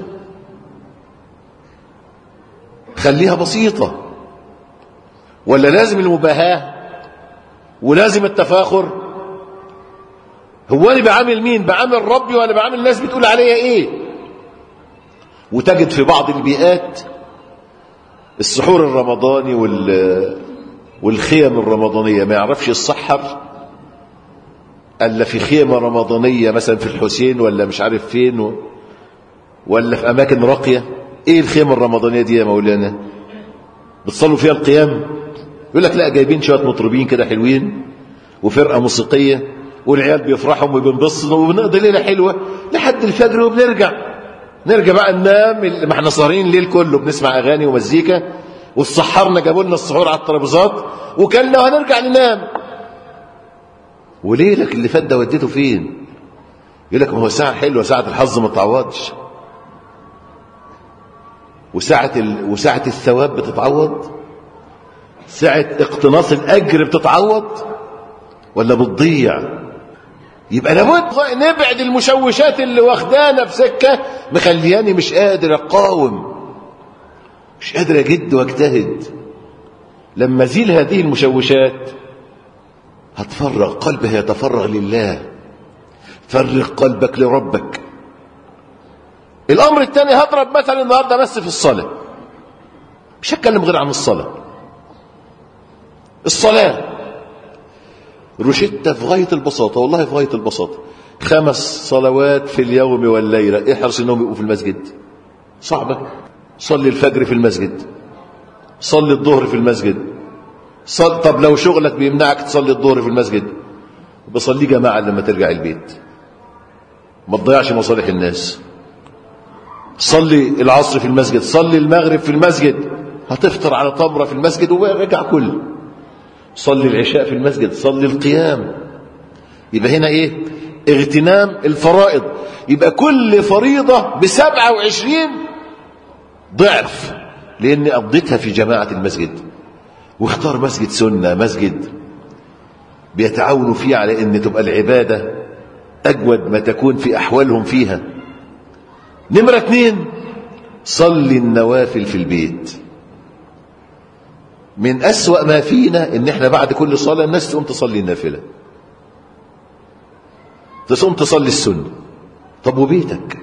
خليها بسيطه ولا لازم المباهاة ولازم التفاخر هو انا بعامل مين بعامل ربي ولا بعامل الناس بتقول عليا ايه وتجد في بعض البيئات السحور الرمضاني وال والخيم الرمضانية ما يعرفش يصحر الا في خيمة رمضانية مثلا في الحسين ولا مش عارف فين و... ولا في اماكن راقية ايه الخيمة الرمضانية دي يا مولانا بتصلوا فيها القيام يقول لك لا جايبين شويه مطربين كده حلوين وفرقه موسيقيه والعيال بيفرحوا وبينبسطوا وبنقضي ليله حلوه لحد الفجر وبنرجع نرجع بقى ننام ما احنا سهرين الليل كله بنسمع اغاني ومزيكا والسحرنا جابوا لنا السحور على الترابيزات وكلنا وهنرجع ننام وليلك اللي فات ده وديته فين؟ يقول لك ما هو ساعه حلوه ساعه الحظ ما تعوضش وساعه ال... وساعه الثواب بتتعوض ساعة اقتناص الأجر بتتعوض ولا بتضيع يبقى لابد نبعد المشوشات اللي واخدانا في سكة مخلياني مش قادر أقاوم مش قادر أجد واجتهد لما زيل هذه المشوشات هتفرغ قلبي هيتفرغ لله فرغ قلبك لربك الأمر الثاني هضرب مثلا النهاردة بس في الصلاة مش هتكلم غير عن الصلاه الصلاة روشتة في غاية البساطة والله في غاية البساطة خمس صلوات في اليوم والليلة احرص انهم يبقوا في المسجد صعبة صلي الفجر في المسجد صلي الظهر في المسجد صل... طب لو شغلك بيمنعك تصلي الظهر في المسجد بصلي جماعة لما ترجع البيت ما تضيعش مصالح الناس صلي العصر في المسجد صلي المغرب في المسجد هتفطر على تمرة في المسجد وارجع كل صلي العشاء في المسجد صلي القيام يبقى هنا ايه اغتنام الفرائض يبقى كل فريضة بسبعة وعشرين ضعف لاني قضيتها في جماعة المسجد واختار مسجد سنة مسجد بيتعاونوا فيه على ان تبقى العبادة اجود ما تكون في احوالهم فيها نمرة اتنين صلي النوافل في البيت من أسوأ ما فينا ان احنا بعد كل صلاة الناس تقوم تصلي النافلة تقوم تصلي السنة طب وبيتك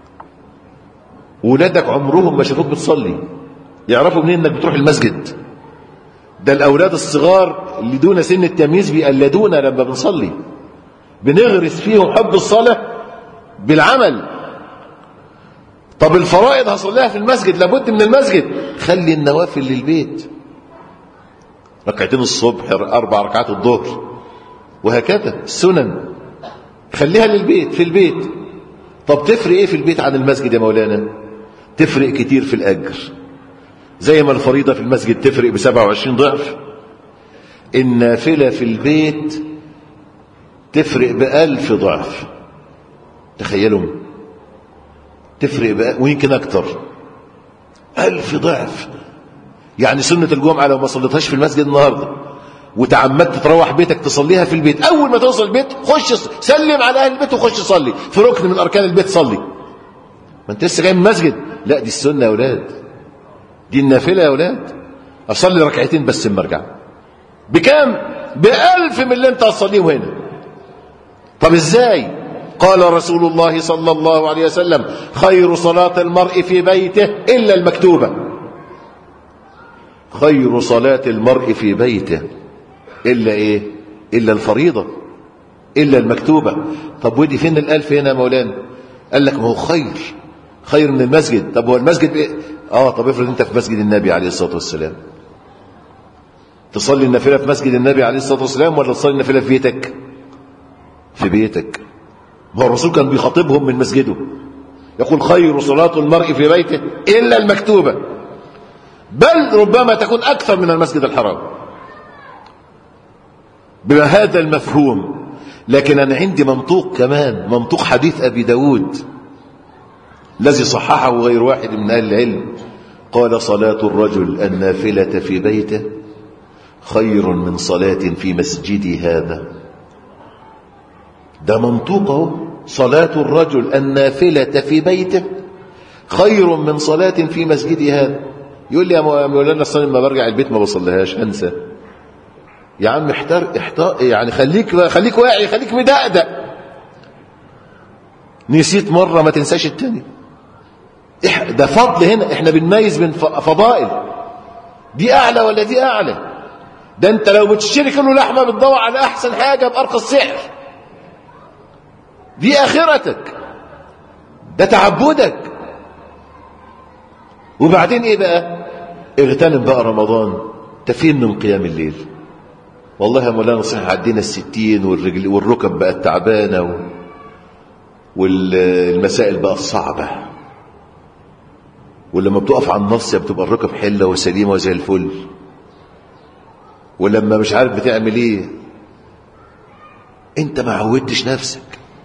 ولادك عمرهم ما شافوك بتصلي يعرفوا منين انك بتروح المسجد ده الاولاد الصغار اللي دون سن التمييز بيقلدونا لما بنصلي بنغرس فيهم حب الصلاة بالعمل طب الفرائض هصليها في المسجد لابد من المسجد خلي النوافل للبيت ركعتين الصبح اربع ركعات الظهر وهكذا السنن خليها للبيت في البيت طب تفرق ايه في البيت عن المسجد يا مولانا تفرق كتير في الاجر زي ما الفريضه في المسجد تفرق ب 27 ضعف النافله في البيت تفرق بألف ضعف تخيلوا تفرق بقى ويمكن أكتر ألف ضعف يعني سنة الجمعة لو ما صليتهاش في المسجد النهاردة وتعمدت تروح بيتك تصليها في البيت أول ما توصل البيت خش سلم على أهل البيت وخش صلي في ركن من أركان البيت صلي ما أنت لسه جاي من المسجد لا دي السنة يا أولاد دي النافلة يا أولاد أصلي ركعتين بس اما ارجع بكام؟ بألف من اللي أنت هتصليهم هنا طب إزاي؟ قال رسول الله صلى الله عليه وسلم خير صلاة المرء في بيته إلا المكتوبة خير صلاة المرء في بيته إلا إيه إلا الفريضة إلا المكتوبة طب ودي فين الألف هنا يا مولانا قال لك ما هو خير خير من المسجد طب هو المسجد إيه؟ آه طب افرض أنت في مسجد النبي عليه الصلاة والسلام تصلي النافلة في مسجد النبي عليه الصلاة والسلام ولا تصلي النافلة في بيتك في بيتك هو الرسول كان بيخاطبهم من مسجده يقول خير صلاة المرء في بيته إلا المكتوبة بل ربما تكون أكثر من المسجد الحرام بهذا المفهوم لكن أنا عندي منطوق كمان منطوق حديث أبي داود الذي صححه غير واحد من أهل العلم قال صلاة الرجل النافلة في بيته خير من صلاة في مسجدي هذا ده منطوقه صلاة الرجل النافلة في بيته خير من صلاة في مسجدي هذا يقول لي يا مولانا الصلاة لما برجع البيت ما بصليهاش انسى يا عم احتر احتر يعني خليك خليك واعي خليك مدقدق نسيت مرة ما تنساش التاني ده فضل هنا احنا بنميز بين فضائل دي اعلى ولا دي اعلى ده انت لو بتشتري كيلو لحمه بتدور على احسن حاجه بارخص سعر دي اخرتك ده تعبدك وبعدين ايه بقى اغتنم بقى رمضان تفين من قيام الليل والله يا مولانا صحيح عدينا الستين والرجل والركب بقت تعبانه و... والمسائل بقت صعبه ولما بتقف على النص بتبقى الركب حله وسليمه وزي الفل ولما مش عارف بتعمل ايه انت ما عودتش نفسك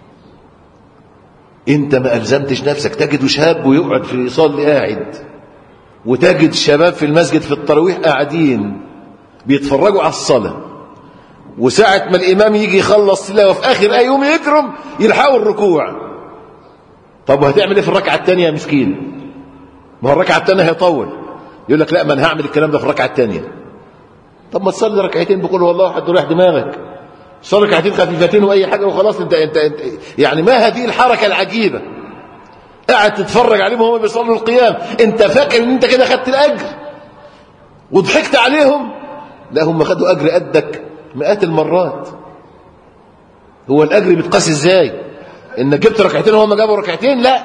انت ما الزمتش نفسك تجد شاب ويقعد في يصلي قاعد وتجد شباب في المسجد في التراويح قاعدين بيتفرجوا على الصلاه وساعة ما الإمام يجي يخلص تلاوة في آخر أي يوم يكرم يلحقوا الركوع طب وهتعمل إيه في الركعة الثانية يا مسكين ما هو الركعة الثانية هيطول يقول لك لا ما أنا هعمل الكلام ده في الركعة الثانية طب ما تصلي ركعتين بقول والله حد رايح دماغك صلي ركعتين خفيفتين واي حاجه وخلاص انت, انت انت يعني ما هذه الحركه العجيبه قاعد تتفرج عليهم وهم بيصلوا القيام انت فاكر ان انت كده خدت الاجر وضحكت عليهم لا هم خدوا اجر قدك مئات المرات هو الاجر بيتقاس ازاي انك جبت ركعتين وهم جابوا ركعتين لا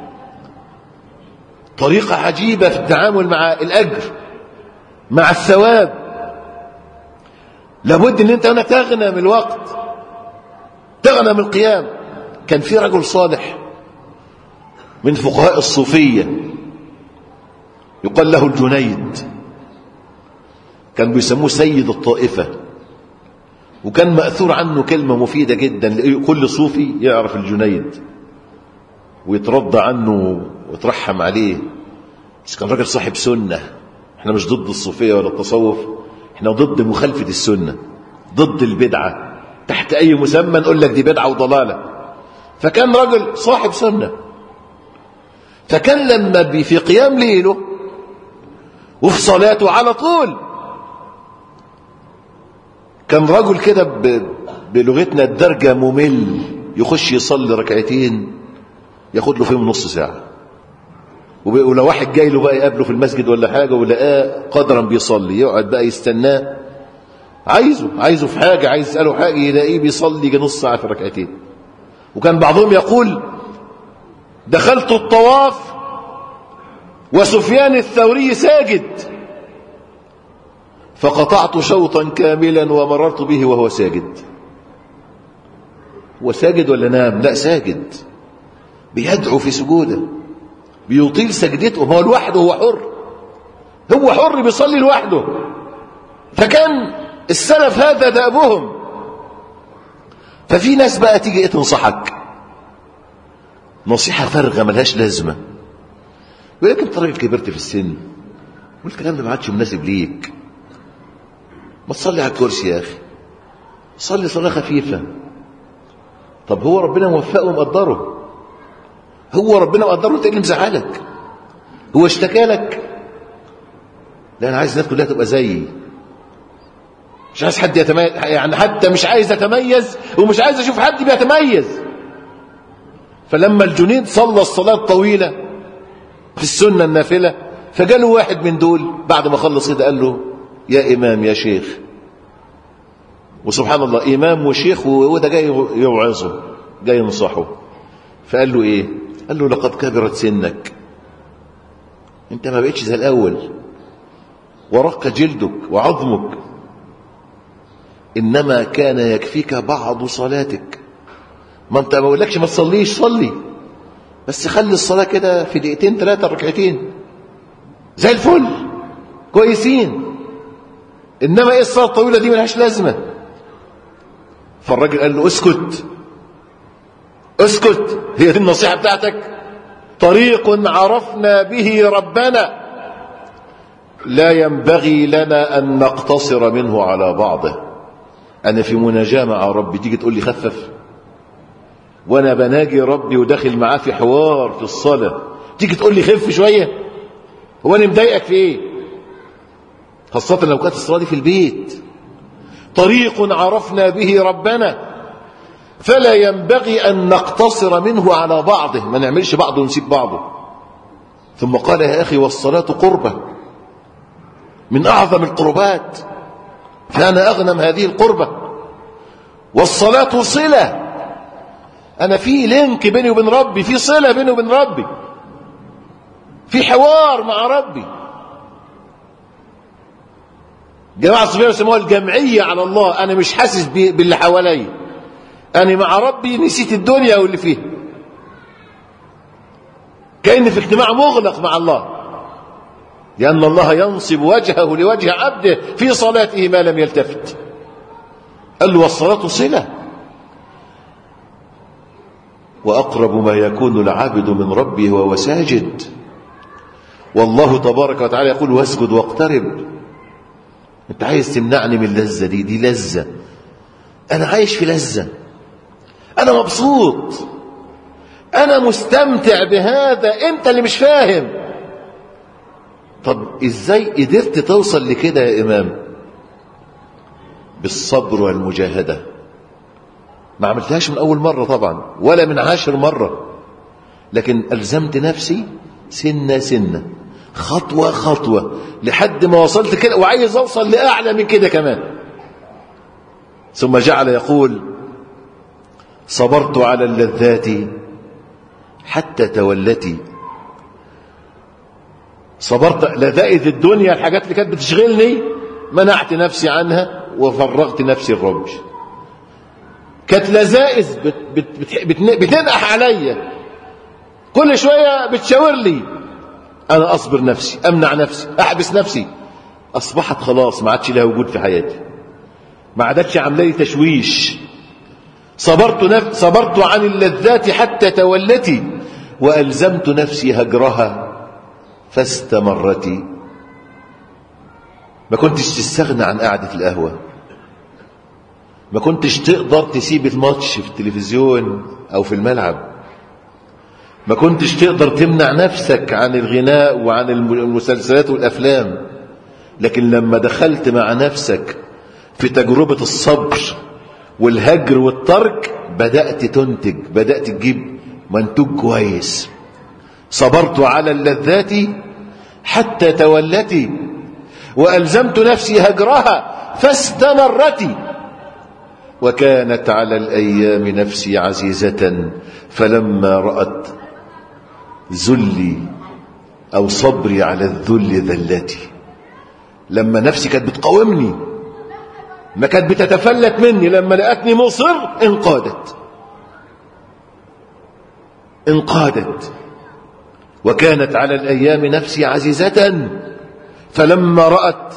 طريقه عجيبه في التعامل مع الاجر مع الثواب لابد ان انت هنا تغنم الوقت تغنم القيام كان في رجل صالح من فقهاء الصوفية يقال له الجنيد كان بيسموه سيد الطائفة وكان مأثور عنه كلمة مفيدة جدا كل صوفي يعرف الجنيد ويترضى عنه ويترحم عليه بس كان راجل صاحب سنة احنا مش ضد الصوفية ولا التصوف احنا ضد مخالفة السنة ضد البدعة تحت أي مسمى نقول لك دي بدعة وضلالة فكان رجل صاحب سنة فكان لما بي في قيام ليله وفي صلاته على طول كان رجل كده ب- بلغتنا الدرجة ممل يخش يصلي ركعتين ياخد له فيهم نص ساعة وب- ولو واحد جاي له بقى يقابله في المسجد ولا حاجة ولقاه قدرا بيصلي يقعد بقى يستناه عايزه عايزه في حاجة عايز يسأله حاجة يلاقيه بيصلي يجي نص ساعة في ركعتين وكان بعضهم يقول دخلت الطواف وسفيان الثوري ساجد فقطعت شوطا كاملا ومررت به وهو ساجد هو ساجد ولا نام لا ساجد بيدعو في سجوده بيطيل سجدته ما هو لوحده هو حر هو حر بيصلي لوحده فكان السلف هذا دأبهم ففي ناس بقى تيجي تنصحك نصيحة فارغة ملهاش لازمة يقول لك انت راجل كبرت في السن والكلام ده ما عادش مناسب ليك ما تصلي على الكرسي يا اخي صلي صلاة خفيفة طب هو ربنا موفقه ومقدره هو ربنا مقدره انت اللي مزعلك هو اشتكى لك لا انا عايز الناس كلها تبقى زيي مش عايز حد يتميز يعني حتى مش عايز اتميز ومش عايز اشوف حد بيتميز فلما الجنيد صلى الصلاة الطويلة في السنة النافلة فجاله واحد من دول بعد ما خلص كده قال له يا إمام يا شيخ وسبحان الله إمام وشيخ وده جاي يوعظه جاي ينصحه فقال له إيه قال له لقد كبرت سنك انت ما بقتش زي الأول ورق جلدك وعظمك إنما كان يكفيك بعض صلاتك ما انت ما بقولكش ما تصليش صلي بس خلي الصلاة كده في دقيقتين ثلاثة ركعتين زي الفل كويسين انما ايه الصلاة الطويلة دي ملهاش لازمة فالراجل قال له اسكت اسكت هي دي النصيحة بتاعتك طريق عرفنا به ربنا لا ينبغي لنا أن نقتصر منه على بعضه أنا في مناجاة مع ربي تيجي تقول لي خفف وأنا بناجي ربي وداخل معاه في حوار في الصلاة تيجي تقول لي خف شوية هو أنا مضايقك في إيه خاصة لو كانت الصلاة دي في البيت طريق عرفنا به ربنا فلا ينبغي أن نقتصر منه على بعضه ما نعملش بعضه ونسيب بعضه ثم قال يا أخي والصلاة قربة من أعظم القربات فأنا أغنم هذه القربة والصلاة صلة أنا في لينك بيني وبين ربي في صلة بيني وبين ربي في حوار مع ربي جماعة الصوفية يسموها الجمعية على الله أنا مش حاسس باللي حواليا أنا مع ربي نسيت الدنيا واللي فيها كأني في اجتماع مغلق مع الله لأن الله ينصب وجهه لوجه عبده في صلاته ما لم يلتفت قال له والصلاة صلة وأقرب ما يكون العبد من ربه وهو ساجد والله تبارك وتعالى يقول واسجد واقترب انت عايز تمنعني من اللذة دي دي لذة انا عايش في لذة انا مبسوط انا مستمتع بهذا انت اللي مش فاهم طب ازاي قدرت توصل لكده يا امام بالصبر والمجاهدة ما عملتهاش من اول مرة طبعا ولا من عاشر مرة لكن الزمت نفسي سنة سنة خطوة خطوة لحد ما وصلت كده وعايز اوصل لاعلى من كده كمان ثم جعل يقول صبرت على اللذات حتى تولتي صبرت لذائذ الدنيا الحاجات اللي كانت بتشغلني منعت نفسي عنها وفرغت نفسي الرب كانت لذائذ بت بت بت بت بتنقح عليا كل شوية بتشاور لي أنا أصبر نفسي أمنع نفسي أحبس نفسي أصبحت خلاص ما عادش لها وجود في حياتي ما عادتش عامله لي تشويش صبرت نف... صبرت عن اللذات حتى تولتي وألزمت نفسي هجرها فاستمرت ما كنتش تستغنى عن قعدة القهوة ما كنتش تقدر تسيب الماتش في التلفزيون أو في الملعب ما كنتش تقدر تمنع نفسك عن الغناء وعن المسلسلات والأفلام لكن لما دخلت مع نفسك في تجربة الصبر والهجر والترك بدأت تنتج بدأت تجيب منتوج كويس صبرت على اللذات حتى تولتي وألزمت نفسي هجرها فاستمرت وكانت على الأيام نفسي عزيزة فلما رأت ذلي أو صبري على الذل ذلتي لما نفسي كانت بتقاومني ما كانت بتتفلت مني لما لقتني مصر انقادت انقادت وكانت على الأيام نفسي عزيزة فلما رأت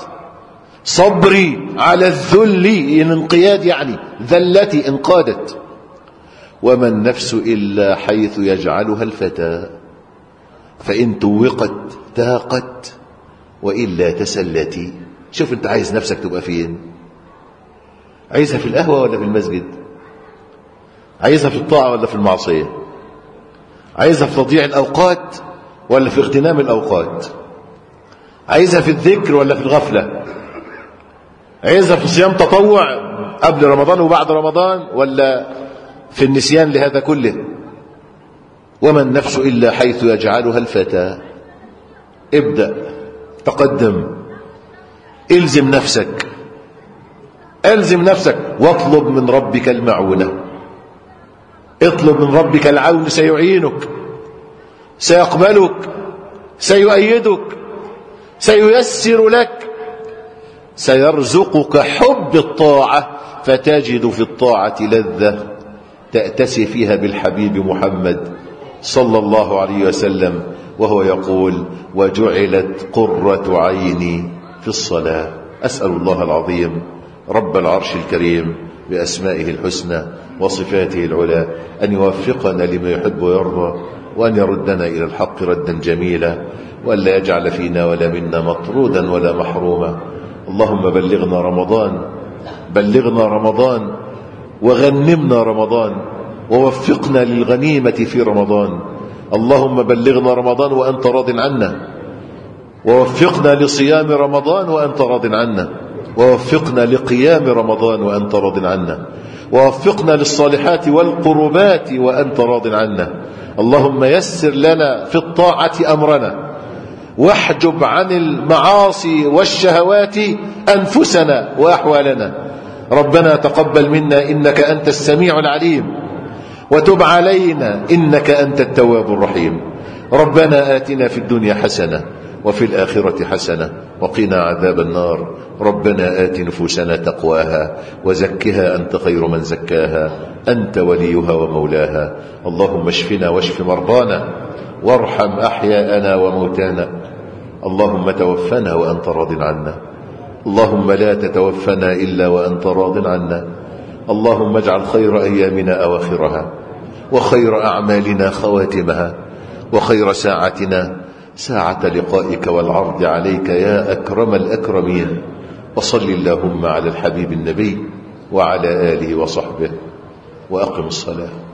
صبري على الذل الانقياد يعني ذلتي انقادت وما النفس إلا حيث يجعلها الفتى فإن توقت تاقت وإلا تسلتي شوف انت عايز نفسك تبقى فين عايزها في القهوة ولا في المسجد عايزها في الطاعة ولا في المعصية عايزها في تضييع الأوقات ولا في اغتنام الأوقات عايزها في الذكر ولا في الغفلة عايزها في صيام تطوع قبل رمضان وبعد رمضان ولا في النسيان لهذا كله وما النفس إلا حيث يجعلها الفتى ابدأ تقدم الزم نفسك الزم نفسك واطلب من ربك المعونة اطلب من ربك العون سيعينك سيقبلك سيؤيدك سييسر لك سيرزقك حب الطاعة فتجد في الطاعة لذة تأتسي فيها بالحبيب محمد صلى الله عليه وسلم وهو يقول وجعلت قرة عيني في الصلاة أسأل الله العظيم رب العرش الكريم بأسمائه الحسنى وصفاته العلى أن يوفقنا لما يحب ويرضى وأن يردنا إلى الحق ردا جميلا وأن لا يجعل فينا ولا منا مطرودا ولا محروما اللهم بلغنا رمضان بلغنا رمضان وغنمنا رمضان ووفقنا للغنيمة في رمضان اللهم بلغنا رمضان وأنت راض عنا ووفقنا لصيام رمضان وأنت راض عنا ووفقنا لقيام رمضان وأنت راض عنا ووفقنا للصالحات والقربات وأنت راض عنا اللهم يسر لنا في الطاعة أمرنا واحجب عن المعاصي والشهوات أنفسنا وأحوالنا ربنا تقبل منا إنك أنت السميع العليم وتب علينا إنك أنت التواب الرحيم ربنا آتنا في الدنيا حسنة وفي الآخرة حسنة وقنا عذاب النار ربنا آت نفوسنا تقواها وزكها أنت خير من زكاها أنت وليها ومولاها اللهم اشفنا واشف مرضانا وارحم أحياءنا وموتانا اللهم توفنا وأنت راض عنا اللهم لا تتوفنا إلا وأنت راض عنا اللهم اجعل خير أيامنا أواخرها وخير أعمالنا خواتمها وخير ساعتنا ساعة لقائك والعرض عليك يا أكرم الأكرمين وصل اللهم على الحبيب النبي وعلى آله وصحبه وأقم الصلاة